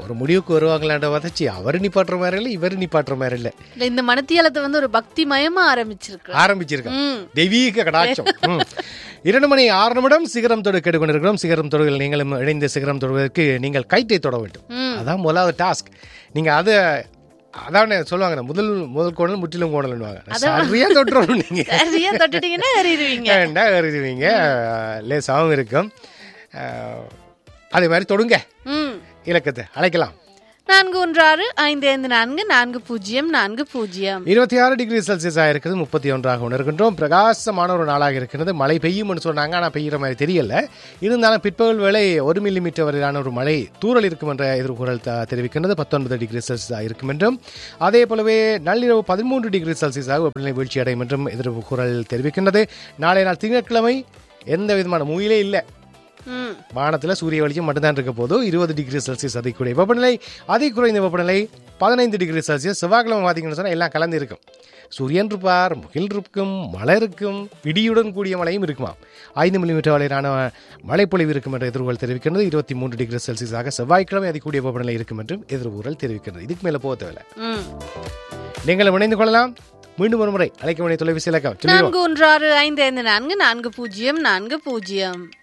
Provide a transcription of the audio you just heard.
ஒரு முடிவுக்கு வருவாங்களான்ற வதச்சி அவர் நிப்பாட்டுற மாதிரி இல்லை இவர் நிப்பாட்டுற மாதிரி இல்லை இல்ல இந்த மனத்தியாலத்தை வந்து ஒரு பக்தி மயமா ஆரம்பிச்சிருக்கு ஆரம்பிச்சிருக்கோம் ம் தெய்வீக கடாட்சம் ம். இரண்டு மணி ஆறு நிமிடம் சிகரம் தொடு கேட்டுக்கொண்டிருக்கிறோம் சிகரம் தொடுகள் நீங்களும் இணைந்த சிகரம் தொடுவதற்கு நீங்கள் கைட்டை தொட வேண்டும் ம். அதான் முதலாவது டாஸ்க் நீங்க அது அதான் சொல்லுவாங்க முதல் முதல் கோணல் முற்றிலும் கோணல்னுவாங்க சரியா தொட்டுறோம் நீங்க சரியா தொட்டுட்டீங்கன்னா ஏறிடுவீங்க வேண்டா எழுதுவீங்க லேசாகவும் இருக்கும் அஹ், அதே மாதிரி தொடுங்க ம் இலக்கத்தை அழைக்கலாம் நான்கு ஒன்று ஆறு ஐந்து ஐந்து நான்கு நான்கு பூஜ்ஜியம் நான்கு பூஜ்ஜியம் இருபத்தி ஆறு டிகிரி செல்சியஸாக இருக்குது முப்பத்தி ஒன்றாக உணர்கின்றோம் பிரகாசமான ஒரு நாளாக இருக்கிறது மழை பெய்யும்னு சொன்னாங்க ஆனால் பெய்கிற மாதிரி தெரியல இருந்தாலும் பிற்பகல் வேளை ஒரு மில்லிமீட்டர் வரையிலான ஒரு மழை தூறல் இருக்கும் என்ற எதிர்கூறல் த- தெரிவிக்கின்றது பத்தொன்பது டிகிரி செல்சியஸாக இருக்கும் என்றும் அதே போலவே நள்ளிரவு பதிமூன்று டிகிரி செல்சியஸாக வெப்பநிலை வீழ்ச்சி அடையும் என்றும் எதிர்கூறல் தெரிவிக்கின்றது நாளை நாள் திங்கட்கிழமை எந்த விதமான மூயிலே இல்லை ம் வானத்தில் சூரிய வெளிச்சம் மட்டும்தான் இருக்க போது இருபது டிகிரி செல்சியஸ் அதிகூடிய வெப்பநிலை அதி குறைந்த வெப்பநிலை பதினைந்து டிகிரி செல்சியஸ் செவ்வாய்க்கிழமை பார்த்தீங்கன்னு சொன்னால் எல்லாம் கலந்து இருக்கும் சூரியன் இருப்பார் முகில் இருக்கும் மழை இருக்கும் இடியுடன் கூடிய மழையும் இருக்குமா ஐந்து மில்லிமீட்டர் வரையிலான மழைப்பொழிவு இருக்கும் என்ற எதிர்வுகள் தெரிவிக்கின்றது இருபத்தி மூன்று டிகிரி செல்சியஸாக செவ்வாய்க்கிழமை அதிகூடிய வெப்பநிலை இருக்கும் என்றும் எதிர்வுகள் தெரிவிக்கின்றது இதுக்கு மேலே போக தேவையில்லை ம் நீங்கள் இணைந்து கொள்ளலாம் மீண்டும் ஒரு முறை அழைக்க வேண்டிய தொலைபேசி இலக்கம் சொல்லிடுவோம் நான்கு ஒன்று ஆறு ஐந்து ஐந்து நான்கு நான்கு பூஜ்ஜியம் நான்கு பூஜ்ஜியம்